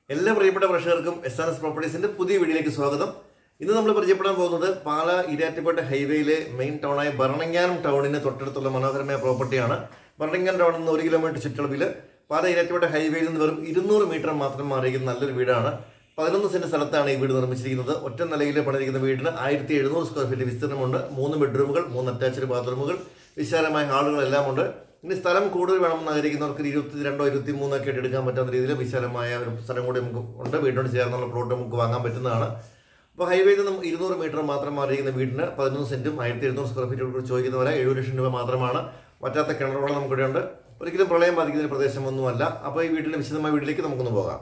എല്ലാ പ്രിയപ്പെട്ട പ്രേക്ഷകർക്കും എസ് ആർ എസ് പ്രോപ്പർട്ടീസിന്റെ പുതിയ വീഡിയോയിലേക്ക് സ്വാഗതം ഇന്ന് നമ്മൾ പരിചയപ്പെടാൻ പോകുന്നത് പാല ഇരാറ്റുപേട്ട ഹൈവേയിലെ മെയിൻ ടൗണായ ഭരണങ്ങാനം ടൗണിന് തൊട്ടടുത്തുള്ള മനോഹരമായ പ്രോപ്പർട്ടിയാണ് ഭരണങ്ങാനം ടൗണിൽ നിന്ന് ഒരു കിലോമീറ്റർ ചുറ്റളവിൽ പാല ഇരാറ്റുപേട്ട ഹൈവേയിൽ നിന്ന് വെറും ഇരുന്നൂറ് മീറ്റർ മാത്രം മാറിയിരിക്കുന്ന നല്ലൊരു വീടാണ് പതിനൊന്ന് സെന്റ് സ്ഥലത്താണ് ഈ വീട് നിർമ്മിച്ചിരിക്കുന്നത് ഒറ്റ നിലയിൽ പണിതിരിക്കുന്ന വീടിന് ആയിരത്തി എഴുന്നൂറ് സ്ക്വയർ ഫീറ്റ് വിസ്തീർണ്ണമുണ്ട് മൂന്ന് ബെഡ്റൂമുകൾ മൂന്ന് അറ്റാച്ച്ഡ് ബാത്റൂമുകൾ വിശാലമായ ഹാളുകളെല്ലാം ഉണ്ട് ഇനി സ്ഥലം കൂടുതൽ വേണമെന്ന് ആഗ്രഹിക്കുന്നവർക്ക് ഒരു ഇരുപത്തി രണ്ടോ ഇരുപത്തി മൂന്നൊക്കെ ആയിട്ട് എടുക്കാൻ പറ്റുന്ന രീതിയിൽ വിശാലമായ ഒരു സ്ഥലം കൂടി നമുക്ക് ഉണ്ട് വീടിനോട് ചേർന്നുള്ള പ്ലോട്ട് നമുക്ക് വാങ്ങാൻ പറ്റുന്നതാണ് അപ്പോൾ ഹൈവേയിൽ നിന്നും ഇരുന്നൂറ് മീറ്റർ മാത്രം മാറിയിരിക്കുന്ന വീടിന് പതിനൊന്ന് സെന്റും ആയിരത്തി എഴുന്നൂറ് സ്ക്വയർ ഫീറ്റ് ചോദിക്കുന്നവരെ എഴുപത് ലക്ഷം രൂപ മാത്രമാണ് പറ്റാത്ത കിണറുകൾ നമുക്കിവിടെ ഉണ്ട് ഒരിക്കലും പ്രളയം ബാധിക്കുന്ന ഒരു പ്രദേശമൊന്നുമല്ല അപ്പോൾ ഈ വീട്ടിലെ വിശദമായ വീട്ടിലേക്ക് നമുക്കൊന്ന് പോകാം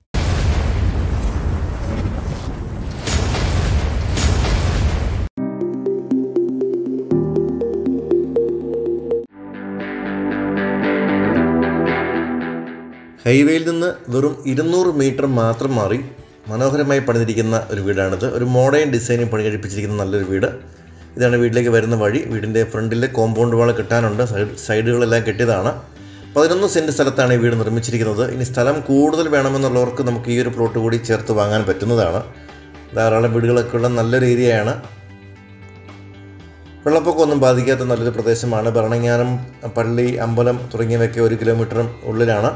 ഹൈവേയിൽ നിന്ന് വെറും ഇരുന്നൂറ് മീറ്റർ മാത്രം മാറി മനോഹരമായി പണിതിരിക്കുന്ന ഒരു വീടാണിത് ഒരു മോഡേൺ ഡിസൈനിൽ പണി കഴിപ്പിച്ചിരിക്കുന്ന നല്ലൊരു വീട് ഇതാണ് വീട്ടിലേക്ക് വരുന്ന വഴി വീടിൻ്റെ ഫ്രണ്ടിലെ കോമ്പൗണ്ട് വാൾ കെട്ടാനുണ്ട് സൈഡ് സൈഡുകളെല്ലാം കെട്ടിയതാണ് പതിനൊന്ന് സെൻറ്റ് സ്ഥലത്താണ് ഈ വീട് നിർമ്മിച്ചിരിക്കുന്നത് ഇനി സ്ഥലം കൂടുതൽ വേണമെന്നുള്ളവർക്ക് നമുക്ക് ഈ ഒരു പ്ലോട്ട് കൂടി ചേർത്ത് വാങ്ങാൻ പറ്റുന്നതാണ് ധാരാളം വീടുകളൊക്കെ ഉള്ള നല്ലൊരു ഏരിയയാണ് വെള്ളപ്പൊക്കമൊന്നും ബാധിക്കാത്ത നല്ലൊരു പ്രദേശമാണ് ഭരണങ്ങാനം പള്ളി അമ്പലം തുടങ്ങിയവയൊക്കെ ഒരു കിലോമീറ്റർ ഉള്ളിലാണ്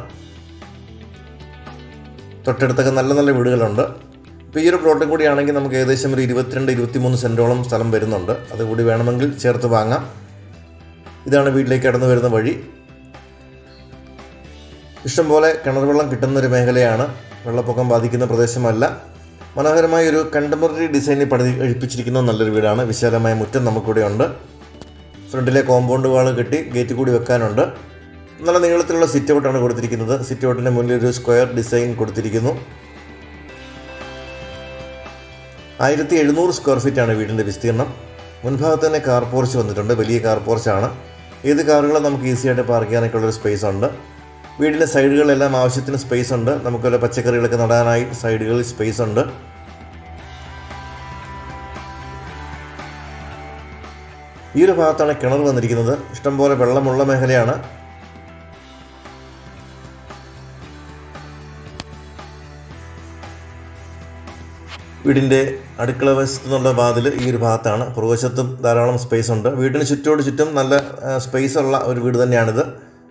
തൊട്ടടുത്തൊക്കെ നല്ല നല്ല വീടുകളുണ്ട് ഇപ്പോൾ ഈ ഒരു പ്ലോട്ടും കൂടി ആണെങ്കിൽ നമുക്ക് ഏകദേശം ഒരു ഇരുപത്തിരണ്ട് ഇരുപത്തിമൂന്ന് സെൻറ്റോളം സ്ഥലം വരുന്നുണ്ട് അതുകൂടി വേണമെങ്കിൽ ചേർത്ത് വാങ്ങാം ഇതാണ് വീട്ടിലേക്ക് കടന്നു വരുന്ന വഴി ഇഷ്ടംപോലെ കിണർ വെള്ളം കിട്ടുന്ന ഒരു മേഖലയാണ് വെള്ളപ്പൊക്കം ബാധിക്കുന്ന പ്രദേശമല്ല മനോഹരമായ ഒരു കണ്ടംപററി ഡിസൈനിൽ പണി കഴിപ്പിച്ചിരിക്കുന്ന നല്ലൊരു വീടാണ് വിശാലമായ മുറ്റം നമുക്കിവിടെ ഉണ്ട് ഫ്രണ്ടിലെ കോമ്പൗണ്ട് വാൾ കെട്ടി ഗേറ്റ് കൂടി വെക്കാനുണ്ട് നല്ല നീളത്തിലുള്ള സിറ്റ് ഔട്ടാണ് കൊടുത്തിരിക്കുന്നത് സിറ്റ് ഔട്ടിൻ്റെ മുന്നിൽ ഒരു സ്ക്വയർ ഡിസൈൻ കൊടുത്തിരിക്കുന്നു ആയിരത്തി എഴുന്നൂറ് സ്ക്വയർ ഫീറ്റ് ആണ് വീടിൻ്റെ വിസ്തീർണം മുൻഭാഗത്ത് തന്നെ കാർ പോർച്ച് വന്നിട്ടുണ്ട് വലിയ കാർ പോർച്ചാണ് ഏത് കാറുകളും നമുക്ക് ഈസി ആയിട്ട് പാർക്ക് ചെയ്യാനൊക്കെ ഉള്ളൊരു സ്പേസ് ഉണ്ട് വീടിൻ്റെ സൈഡുകളിലെല്ലാം ആവശ്യത്തിന് സ്പേസ് ഉണ്ട് നമുക്കുള്ള പച്ചക്കറികളൊക്കെ നടാനായി സൈഡുകളിൽ സ്പേസ് ഉണ്ട് ഈ ഒരു ഭാഗത്താണ് കിണർ വന്നിരിക്കുന്നത് ഇഷ്ടംപോലെ വെള്ളമുള്ള മേഖലയാണ് വീടിൻ്റെ അടുക്കള വശത്തു നിന്നുള്ള വാതിൽ ഈ ഒരു ഭാഗത്താണ് പുറകുവശത്തും ധാരാളം സ്പേസ് ഉണ്ട് വീടിന് ചുറ്റോട് ചുറ്റും നല്ല സ്പേസ് ഉള്ള ഒരു വീട് തന്നെയാണിത്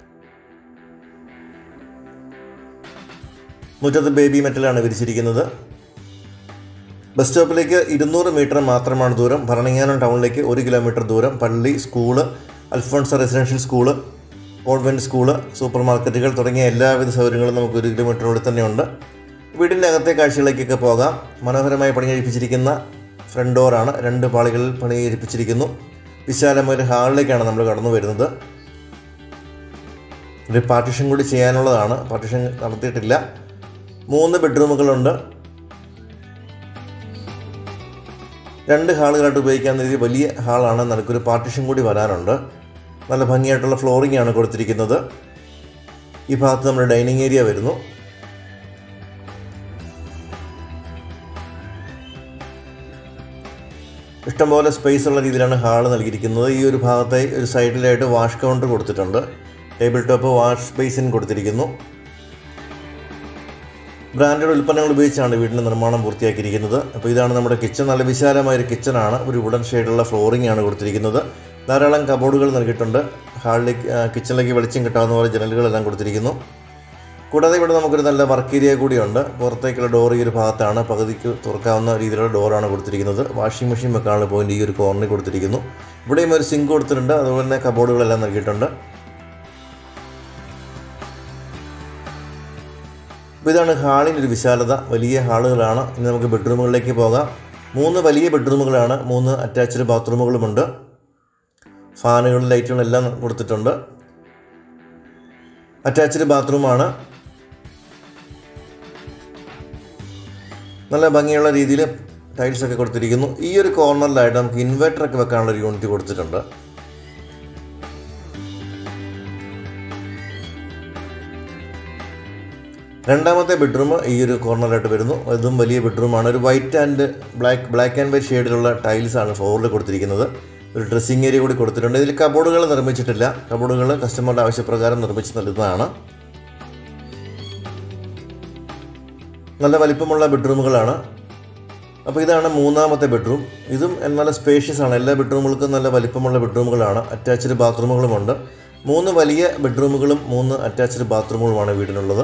മുറ്റത്ത് ബേബി മെറ്റലാണ് വിരിച്ചിരിക്കുന്നത് ബസ് സ്റ്റോപ്പിലേക്ക് ഇരുന്നൂറ് മീറ്റർ മാത്രമാണ് ദൂരം ഭരണങ്ങാനം ടൗണിലേക്ക് ഒരു കിലോമീറ്റർ ദൂരം പള്ളി school Alphonsa residential school convent school super മാർക്കറ്റുകൾ തുടങ്ങിയ എല്ലാവിധ സൗകര്യങ്ങളും നമുക്ക് ഒരു കിലോമീറ്ററിനുള്ളിൽ തന്നെയുണ്ട് വീടിൻ്റെ അകത്തെ കാഴ്ചകളിലേക്കൊക്കെ പോകാം മനോഹരമായി പണി കഴിപ്പിച്ചിരിക്കുന്ന ഫ്രണ്ട് ഡോറാണ് രണ്ട് പാളികളിൽ പണി കഴിപ്പിച്ചിരിക്കുന്നു വിശാലമായ ഒരു ഹാളിലേക്കാണ് നമ്മൾ കടന്നു വരുന്നത് ഒരു പാർട്ടിഷൻ കൂടി ചെയ്യാനുള്ളതാണ് പാർട്ടിഷൻ നടത്തിയിട്ടില്ല മൂന്ന് ബെഡ്റൂമുകളുണ്ട് രണ്ട് ഹാളുകളായിട്ട് ഉപയോഗിക്കാവുന്ന രീതിയിൽ വലിയ ഹാളാണ് നടുക്കൊരു പാർട്ടിഷൻ കൂടി വരാനുണ്ട് നല്ല ഭംഗിയായിട്ടുള്ള ഫ്ലോറിംഗ് ആണ് കൊടുത്തിരിക്കുന്നത് ഈ ഭാഗത്ത് നമ്മുടെ ഡൈനിങ് ഏരിയ വരുന്നു ഇഷ്ടംപോലെ സ്പേസ് ഉള്ള രീതിയിലാണ് ഹാള് നൽകിയിരിക്കുന്നത് ഈ ഒരു ഭാഗത്തെ ഒരു സൈഡിലായിട്ട് വാഷ് കൗണ്ടർ കൊടുത്തിട്ടുണ്ട് ടേബിൾ ടോപ്പ് വാഷ് ബേസിൻ കൊടുത്തിരിക്കുന്നു ബ്രാൻഡഡ് ഉൽപ്പന്നങ്ങൾ ഉപയോഗിച്ചാണ് വീടിൻ്റെ നിർമ്മാണം പൂർത്തിയാക്കിയിരിക്കുന്നത് അപ്പോൾ ഇതാണ് നമ്മുടെ കിച്ചൺ നല്ല വിശാലമായ ഒരു കിച്ചണാണ് ഒരു വുഡൻ ഷെയ്ഡുള്ള ഫ്ലോറിംഗ് ആണ് കൊടുത്തിരിക്കുന്നത് ധാരാളം കബോർഡുകൾ നൽകിയിട്ടുണ്ട് ഹാളിലേക്ക് കിച്ചണിലേക്ക് വെളിച്ചം കിട്ടാവുന്ന പോലെ ജനലുകളെല്ലാം കൊടുത്തിരിക്കുന്നു കൂടാതെ ഇവിടെ നമുക്കൊരു നല്ല വർക്ക് ഏരിയ കൂടിയുണ്ട് പുറത്തേക്കുള്ള ഡോർ ഈ ഒരു ഭാഗത്താണ് പകുതിക്ക് തുറക്കാവുന്ന രീതിയിലുള്ള ഡോറാണ് കൊടുത്തിരിക്കുന്നത് വാഷിംഗ് മെഷീൻ വെക്കാനുള്ള പോയിന്റ് ഈ ഒരു കോർണറിൽ കൊടുത്തിരിക്കുന്നു ഇവിടെയും ഒരു സിങ്ക് കൊടുത്തിട്ടുണ്ട് അതുപോലെ തന്നെ കബോർഡുകളെല്ലാം നൽകിയിട്ടുണ്ട് അപ്പോൾ ഇതാണ് ഹാളിൻ്റെ ഒരു വിശാലത വലിയ ഹാളുകളാണ് ഇനി നമുക്ക് ബെഡ്റൂമുകളിലേക്ക് പോകാം മൂന്ന് വലിയ ബെഡ്റൂമുകളാണ് മൂന്ന് അറ്റാച്ച്ഡ് ബാത്റൂമുകളുമുണ്ട് ഫാനുകളും ലൈറ്റുകളും എല്ലാം കൊടുത്തിട്ടുണ്ട് അറ്റാച്ച്ഡ് ബാത്റൂമാണ് നല്ല ഭംഗിയുള്ള രീതിയിൽ ടൈൽസ് ഒക്കെ കൊടുത്തിരിക്കുന്നു ഈ ഒരു കോർണറിലായിട്ട് നമുക്ക് ഇൻവെർട്ടർ ഒക്കെ വെക്കാനുള്ള ഒരു യൂണിറ്റ് കൊടുത്തിട്ടുണ്ട് രണ്ടാമത്തെ ബെഡ്റൂം ഈ ഒരു കോർണറായിട്ട് വരുന്നു ഇതും വലിയ ബെഡ്റൂമാണ് ഒരു white and black black and white ഷെയ്ഡിലുള്ള ടൈൽസ് ആണ് ഫ്ലോറിൽ കൊടുത്തിരിക്കുന്നത് ഒരു ഡ്രസ്സിംഗ് ഏരിയ കൂടി കൊടുത്തിട്ടുണ്ട് ഇതിൽ കബോർഡുകൾ നിർമ്മിച്ചിട്ടില്ല കബോർഡുകൾ കസ്റ്റമറുടെ ആവശ്യപ്രകാരം നിർമ്മിച്ച് നൽകുന്നതാണ് നല്ല വലിപ്പമുള്ള ബെഡ്റൂമുകളാണ് അപ്പോൾ ഇതാണ് മൂന്നാമത്തെ ബെഡ്റൂം ഇതും നല്ല സ്പേഷ്യസ് ആണ് എല്ലാ ബെഡ്റൂമുകൾക്കും നല്ല വലിപ്പമുള്ള ബെഡ്റൂമുകളാണ് അറ്റാച്ച്ഡ് ബാത്റൂമുകളുമുണ്ട് മൂന്ന് വലിയ ബെഡ്റൂമുകളും മൂന്ന് അറ്റാച്ച്ഡ് ബാത്റൂമുകളുമാണ് വീടിനുള്ളത്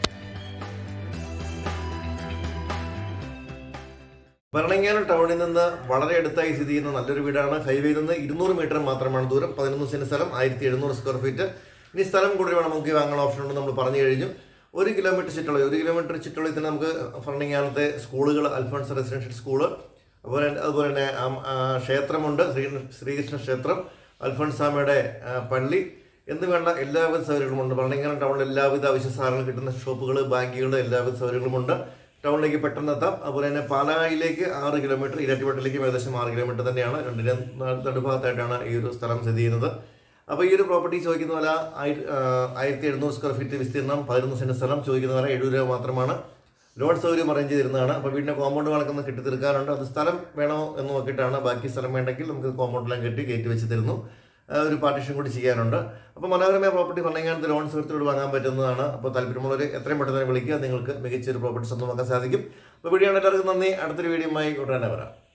ഭരണങ്ങാനം ടൗണിൽ നിന്ന് വളരെ അടുത്തായി സ്ഥിതി ചെയ്യുന്ന നല്ലൊരു വീടാണ് ഹൈവേയിൽ നിന്ന് ഇരുന്നൂറ് മീറ്റർ മാത്രമാണ് ദൂരം പതിനൊന്ന് സെന്റ് സ്ഥലം ആയിരത്തി എഴുന്നൂറ് സ്ക്വയർ ഫീറ്റ് ഇനി സ്ഥലം കൂടുതൽ വേണം നമുക്ക് വാങ്ങാൻ ഓപ്ഷൻ ഉണ്ട് നമ്മൾ പറഞ്ഞു കഴിഞ്ഞു ഒരു കിലോമീറ്റർ ചുറ്റളവ് ഒരു കിലോമീറ്റർ ചുറ്റളവിൽ തന്നെ നമുക്ക് ഭരണങ്ങാനത്തെ സ്കൂളുകൾ അൽഫോൺസ് റെസിഡൻഷ്യൽ സ്കൂള് അതുപോലെ തന്നെ- അതുപോലെ തന്നെ ആം- ആ, ക്ഷേത്രമുണ്ട് ശ്രീ ശ്രീകൃഷ്ണ ക്ഷേത്രം അൽഫോൺസാമയുടെ ആ, പള്ളി എന്ന് വേണ്ട എല്ലാവിധ സൗകര്യങ്ങളുമുണ്ട് ഭരണങ്ങാനം ടൗണിൽ എല്ലാവിധ അവശ്യ സാധനങ്ങൾ കിട്ടുന്ന ഷോപ്പുകൾ ബാങ്കുകൾ എല്ലാവിധ സൗകര്യങ്ങളുമുണ്ട് ടൗണിലേക്ക് പെട്ടെന്ന് എത്താം അതുപോലെ തന്നെ പാലായിലേക്ക് ആറ് കിലോമീറ്റർ ഇരട്ടിപ്പട്ടിലേക്കും ഏകദേശം ആറ് കിലോമീറ്റർ തന്നെയാണ് രണ്ടിന് നടുഭാഗത്തായിട്ടാണ് ഈ ഒരു സ്ഥലം സ്ഥിതി ചെയ്യുന്നത് അപ്പോൾ ഈ ഒരു പ്രോപ്പർട്ടി ചോദിക്കുന്ന വില ആയിര- ആ, ആയിരത്തി എഴുന്നൂറ് സ്ക്വയർ ഫീറ്റ് വിസ്തീർണം പതിനൊന്ന് സെന്റ് സ്ഥലം ചോദിക്കുന്ന വില എഴുപത് രൂപ മാത്രമാണ് ലോഡ് സൗകര്യം അറേഞ്ച് ചെയ്തിരുന്നതാണ് അപ്പോൾ വീടിൻ്റെ കോമ്പൗണ്ട് കണക്കൊന്ന് കെട്ടി തീർക്കാനുണ്ട് അത് സ്ഥലം വേണോ എന്ന് നോക്കിയിട്ടാണ് ബാക്കി സ്ഥലം വേണ്ടെങ്കിൽ നമുക്ക് കോമ്പൗണ്ടെല്ലാം കെട്ടി കയറ്റി വെച്ച് തരുന്നു ആ, ഒരു പാർട്ടീഷൻ കൂടി ചെയ്യാനുണ്ട് അപ്പോൾ മനോഹരമായ പ്രോപ്പർട്ടി പറഞ്ഞാൽ ലോൺ സൗകര്യത്തോട് വാങ്ങാൻ പറ്റുന്നതാണ് അപ്പോൾ താല്പര്യമുള്ളവർ എത്രയും പെട്ടെന്ന് തന്നെ വിളിക്കുക നിങ്ങൾക്ക് മികച്ചൊരു പ്രോപ്പർട്ടി സ്വന്തമാക്കാൻ സാധിക്കും അപ്പോൾ വീഡിയോ എല്ലാവർക്കും നന്ദി അടുത്തൊരു വീഡിയോയുമായി ഉടനെ വരാം